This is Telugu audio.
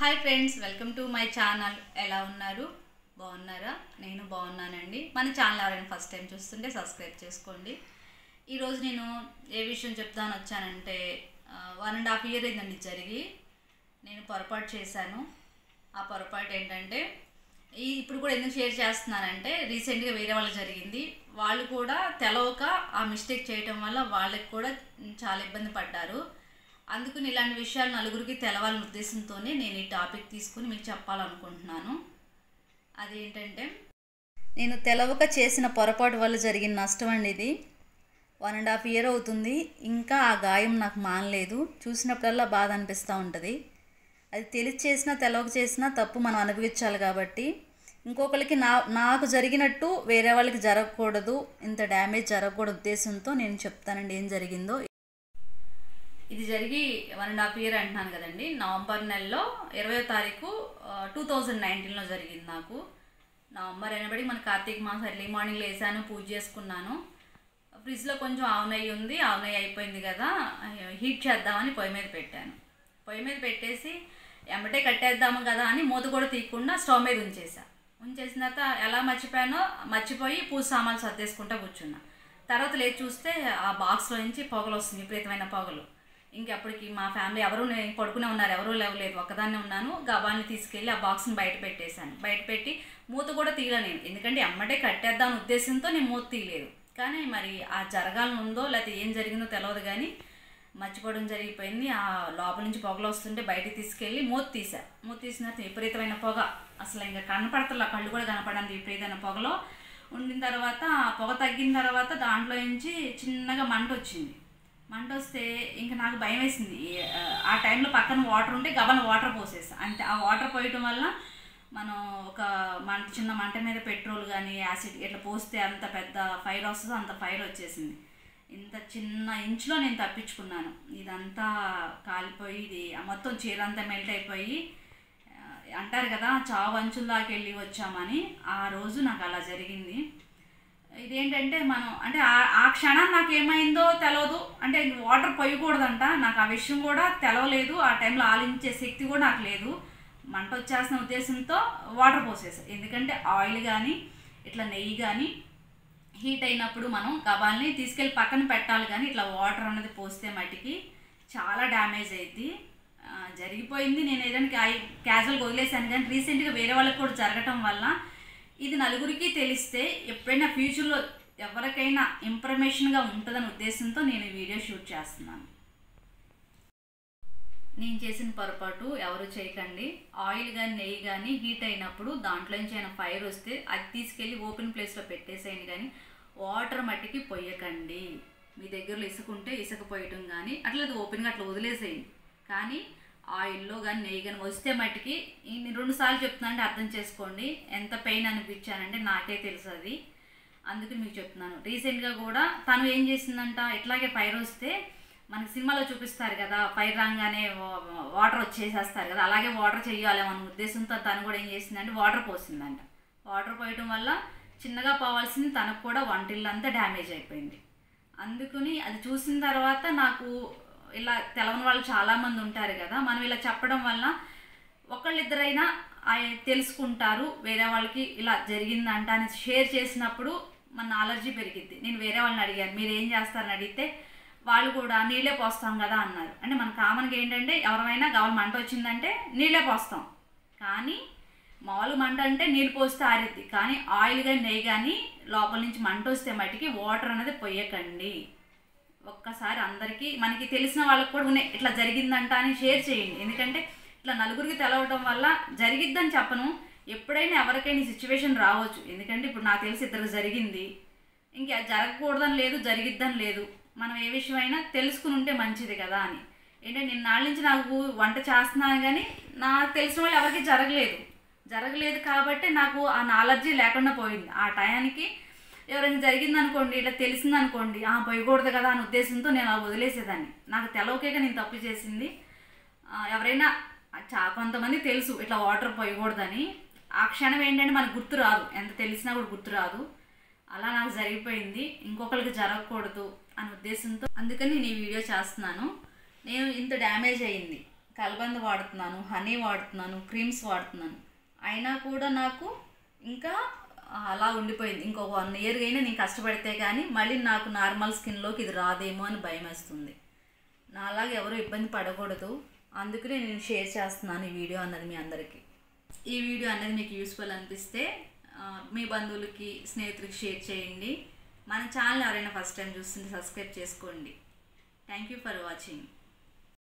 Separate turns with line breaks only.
hi friends welcome to my channel ఎలా ఉన్నారు బాగున్నారా నేను బాగున్నానండి మన ఛానల్ ఎవరైనా ఫస్ట్ టైం చూస్తుంటే సబ్స్క్రైబ్ చేసుకోండి ఈరోజు నేను ఏ విషయం చెప్తాను వచ్చానంటే వన్ అండ్ హాఫ్ ఇయర్ అయిందండి జరిగి నేను పొరపాటు చేశాను ఆ పొరపాటు ఏంటంటే ఈ ఇప్పుడు కూడా ఎందుకు షేర్ చేస్తున్నానంటే రీసెంట్గా వేరే వాళ్ళకి జరిగింది వాళ్ళు కూడా తెలవక ఆ మిస్టేక్ చేయటం వల్ల వాళ్ళకి కూడా చాలా ఇబ్బంది పడ్డారు అందుకని ఇలాంటి విషయాలు నలుగురికి తెలవాలనే ఉద్దేశంతోనే నేను ఈ టాపిక్ తీసుకుని మీకు చెప్పాలనుకుంటున్నాను అదేంటంటే నేను తెలవక చేసిన పొరపాటు వల్ల జరిగిన నష్టం అండి ఇది వన్ అండ్ హాఫ్ ఇయర్ అవుతుంది ఇంకా ఆ గాయం నాకు మానలేదు చూసినప్పుడల్లా బాధ అనిపిస్తూ ఉంటుంది అది తెలిసి చేసినా తెలవక చేసినా తప్పు మనం అనుభవించాలి కాబట్టి ఇంకొకరికి నా నాకు జరిగినట్టు వేరే వాళ్ళకి జరగకూడదు ఇంత డ్యామేజ్ జరగకూడదు ఉద్దేశంతో నేను చెప్తానండి ఏం జరిగిందో ఇది జరిగి వన్ అండ్ హాఫ్ ఇయర్ అంటున్నాను కదండి నవంబర్ నెలలో ఇరవయో తారీఖు టూ థౌజండ్ నైన్టీన్లో జరిగింది నాకు నవంబర్ అయినప్పటికీ మన కార్తీక మాసం ఎర్లీ మార్నింగ్ లేసాను పూజ చేసుకున్నాను ఫ్రిడ్జ్లో కొంచెం ఆవునయ్యి ఉంది ఆవునయ్యి అయిపోయింది కదా హీట్ చేద్దామని పొయ్యి మీద పెట్టాను పొయ్యి మీద పెట్టేసి ఎమ్మటే కట్టేద్దాము కదా అని మూత కూడా తీయకుండా స్టవ్ మీద ఉంచేసా ఉంచేసిన తర్వాత ఎలా మర్చిపోయానో మర్చిపోయి పూజ సామాన్లు సర్దేసుకుంటా కూర్చున్నా తర్వాత లేచి చూస్తే ఆ బాక్స్లో నుంచి పొగలు వస్తుంది విపరీతమైన పొగలు ఇంకెప్పటికి మా ఫ్యామిలీ ఎవరు నేను పడుకునే ఉన్నారు ఎవరూ లేవలేదు ఒక్కదాన్నే ఉన్నాను గబాన్ని తీసుకెళ్ళి ఆ బాక్స్ని బయట పెట్టేశాను బయట పెట్టి మూత కూడా తీయలే నేను ఎందుకంటే అమ్మటే కట్టేద్దాం ఉద్దేశంతో నేను మూత తీయలేదు కానీ మరి ఆ జరగాలని ఉందో లేకపోతే ఏం జరిగిందో తెలియదు కానీ మర్చిపోవడం జరిగిపోయింది ఆ లోపల నుంచి పొగలు వస్తుంటే బయటికి తీసుకెళ్ళి మూత తీసా మూత తీసిన తర్వాత విపరీతమైన పొగ అసలు ఇంకా కనపడతల కళ్ళు కూడా కనపడండి విపరీతమైన పొగలో ఉండిన తర్వాత ఆ పొగ తగ్గిన తర్వాత దాంట్లో నుంచి చిన్నగా మంట వచ్చింది మంట వస్తే ఇంకా నాకు భయం వేసింది ఆ టైంలో పక్కన వాటర్ ఉంటే గబన వాటర్ పోసేసా అంతే ఆ వాటర్ పోయటం వల్ల మనం ఒక మంట చిన్న మంట మీద పెట్రోల్ కానీ యాసిడ్ ఇట్లా పోస్తే అంత పెద్ద ఫైర్ వస్తుందో అంత ఫైర్ వచ్చేసింది ఇంత చిన్న ఇంచులో నేను తప్పించుకున్నాను ఇదంతా కాలిపోయి ఇది మొత్తం చీర అంతా మెల్ట్ అయిపోయి అంటారు కదా చావు అంచుల్లాకి వెళ్ళి వచ్చామని ఆ రోజు నాకు అలా జరిగింది ఇదేంటంటే మనం అంటే ఆ క్షణం నాకు ఏమైందో తెలియదు అంటే వాటర్ పోయకూడదంట నాకు ఆ విషయం కూడా తెలవలేదు ఆ టైంలో ఆలోచించే శక్తి కూడా నాకు లేదు మంట వచ్చేసిన ఉద్దేశంతో వాటర్ పోసేసా ఎందుకంటే ఆయిల్ కానీ ఇట్లా నెయ్యి కానీ హీట్ అయినప్పుడు మనం గబాల్ని తీసుకెళ్ళి పక్కన పెట్టాలి కానీ ఇట్లా వాటర్ అన్నది పోస్తే మట్టికి చాలా డ్యామేజ్ అయింది జరిగిపోయింది నేను ఏదైనా క్యాజువల్గా వదిలేసాను కానీ రీసెంట్గా వేరే వాళ్ళకి కూడా జరగటం వల్ల ఇది నలుగురికి తెలిస్తే ఎప్పుడైనా ఫ్యూచర్లో ఎవరికైనా ఇన్ఫర్మేషన్గా ఉంటుందనే ఉద్దేశంతో నేను ఈ వీడియో షూట్ చేస్తున్నాను నేను చేసిన పొరపాటు ఎవరు చేయకండి ఆయిల్ కానీ నెయ్యి కానీ హీట్ అయినప్పుడు దాంట్లో నుంచి అయినా ఫైర్ వస్తే అది తీసుకెళ్ళి ఓపెన్ ప్లేస్లో పెట్టేసేయండి కానీ వాటర్ మట్టికి పొయ్యకండి మీ దగ్గరలో ఇసుక ఉంటే ఇసుక పోయటం కానీ అట్లా అది ఓపెన్గా అట్లా వదిలేసేయండి కానీ ఆయిల్లో కానీ నెయ్యి కానీ వస్తే మట్టికి నేను రెండు సార్లు చెప్తున్నానంటే అర్థం చేసుకోండి ఎంత పెయిన్ అనిపించానంటే నాకే తెలుసు అది అందుకని మీకు చెప్తున్నాను రీసెంట్గా కూడా తను ఏం చేసిందంట ఇట్లాగే ఫైర్ వస్తే మనకి సినిమాలో చూపిస్తారు కదా ఫైర్ రాగానే వాటర్ వచ్చేసేస్తారు కదా అలాగే వాటర్ చేయాలి అనే ఉద్దేశంతో తను కూడా ఏం చేసిందంటే వాటర్ పోసిందంట వాటర్ పోయటం వల్ల చిన్నగా పోవాల్సింది తనకు కూడా వంటిల్లంతా డ్యామేజ్ అయిపోయింది అందుకని అది చూసిన తర్వాత నాకు ఇలా తెలవని వాళ్ళు చాలామంది ఉంటారు కదా మనం ఇలా చెప్పడం వల్ల ఒకళ్ళిద్దరైనా తెలుసుకుంటారు వేరే వాళ్ళకి ఇలా జరిగిందంట అని షేర్ చేసినప్పుడు మన నాలెడ్జీ పెరిగిద్ది నేను వేరే వాళ్ళని అడిగాను మీరు ఏం చేస్తారని అడిగితే వాళ్ళు కూడా నీళ్ళే పోస్తాం కదా అన్నారు అంటే మన కామన్గా ఏంటంటే ఎవరైనా గవల మంట వచ్చిందంటే నీళ్ళే పోస్తాం కానీ మామూలు మంట అంటే నీళ్ళు పోస్తే ఆరిద్ది కానీ ఆయిల్ కానీ నెయ్యి కానీ లోపల నుంచి మంట వస్తే మట్టికి వాటర్ అనేది పొయ్యకండి ఒక్కసారి అందరికీ మనకి తెలిసిన వాళ్ళకి కూడా ఉన్నాయి ఇట్లా జరిగిందంట అని షేర్ చేయండి ఎందుకంటే ఇట్లా నలుగురికి తెలవటం వల్ల జరిగిద్దని చెప్పను ఎప్పుడైనా ఎవరికైనా సిచ్యువేషన్ రావచ్చు ఎందుకంటే ఇప్పుడు నాకు తెలిసి ఇద్దరికి జరిగింది ఇంకా జరగకూడదని లేదు జరిగిద్దని లేదు మనం ఏ విషయమైనా తెలుసుకుని ఉంటే మంచిది కదా అని ఏంటంటే నేను నాళ్ళ నుంచి నాకు వంట చేస్తున్నాను కానీ నాకు తెలిసిన వాళ్ళు ఎవరికి జరగలేదు జరగలేదు కాబట్టి నాకు ఆ నాలెడ్జీ లేకుండా పోయింది ఆ టయానికి ఎవరైనా జరిగిందనుకోండి ఇట్లా తెలిసిందనుకోండి ఆ పోయకూడదు కదా అనే ఉద్దేశంతో నేను అలా వదిలేసేదాన్ని నాకు తెలవకేగా నేను తప్పు చేసింది ఎవరైనా చా కొంతమంది తెలుసు ఇట్లా వాటర్ పోయకూడదని ఆ క్షణం ఏంటంటే మనకు గుర్తు రాదు ఎంత తెలిసినా కూడా గుర్తు రాదు అలా నాకు జరిగిపోయింది ఇంకొకరికి జరగకూడదు అనే ఉద్దేశంతో అందుకని నేను ఈ వీడియో చేస్తున్నాను నేను ఇంత డ్యామేజ్ అయ్యింది కలబంద వాడుతున్నాను హనీ వాడుతున్నాను క్రీమ్స్ వాడుతున్నాను అయినా కూడా నాకు ఇంకా అలా ఉండిపోయింది ఇంకొక వన్ ఇయర్ అయినా నేను కష్టపడితే కానీ మళ్ళీ నాకు నార్మల్ స్కిన్లోకి ఇది రాదేమో అని భయం వేస్తుంది నాలాగా ఎవరు ఇబ్బంది పడకూడదు అందుకనే నేను షేర్ చేస్తున్నాను ఈ వీడియో అన్నది మీ అందరికీ ఈ వీడియో అనేది మీకు యూస్ఫుల్ అనిపిస్తే ఆ, మీ బంధువులకి స్నేహితులకి షేర్ చేయండి మన ఛానల్ ఎవరైనా ఫస్ట్ టైం చూస్తుంటే సబ్స్క్రైబ్ చేసుకోండి థ్యాంక్ యూ ఫర్ వాచింగ్